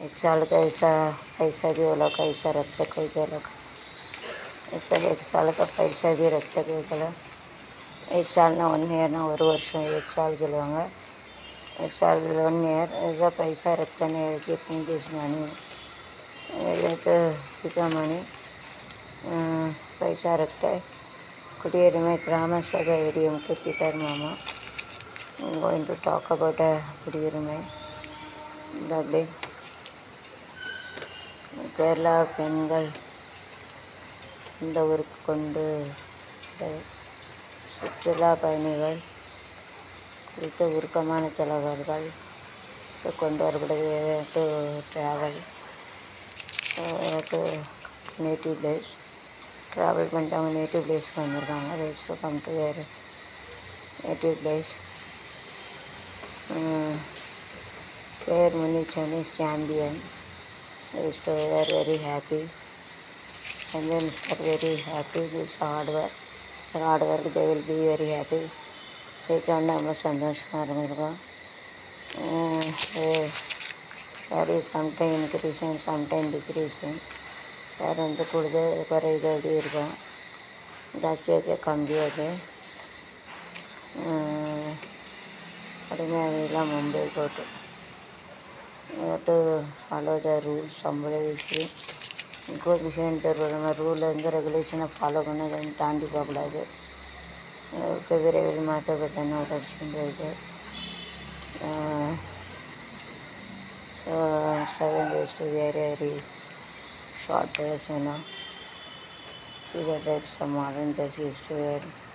एक साल का ऐसा पैसा भी वो लोग का ऐसा रखते कोई कोई लोग ऐसा एक साल का पैसा भी रखते कोई कोई लोग एक साल ना ஒன் இயர்னா ஒரு வருஷம் एक साल சொல்லுவாங்க एक साल ஒன் இயர் ऐसा पैसा रखते नहीं कीपिंग दिस मनी एक कितना मनी पैसा रखता है குடியுரிமை கிராம சபை ஏடிஎம்கே பீட்டர் மாமா கோயிங் டு டாக் அபவுட் குடியுரிமை டபிள்யூ கேரளா பெண்கள் சொந்த ஊருக்கு கொண்டு விட- சுற்றுலா பயணிகள் குறித்த உருக்கமான தலைவர்கள் கொண்டு வரப்படுது to travel to native place travel பண்ணிட்டு அவங்க நேட்டிவ் பிளேஸ்க்கு வந்திருக்காங்க race to come to their native place their money Chinese champion is to they are very happy Indians are very happy this hard work their hard work they will be very happy ஜெயிச்சோடனே ரொம்ப சந்தோஷமாக இருந்திருக்கோம் sorry sometime increasing sometime decreasing sir வந்து கூடுதல் குறையுது அப்படி இருக்கும் ஜாஸ்தியாக கம்மியாது கடுமையாக Mumbai court to follow the rules சம்பளவிச்சு இன்க்ளூட் மிஷின் தருவாங்க ரூலில் இருந்து ரெகுலேஷனை ஃபாலோ பண்ண தாண்டி போகக்கூடாது இப்போ விரைவில் மாற்றப்பட்ட நோட்டீஸ்ன்றது ஸோ ஸ்டவிங் is to very very short dress you know see that that's some modern dress used to wear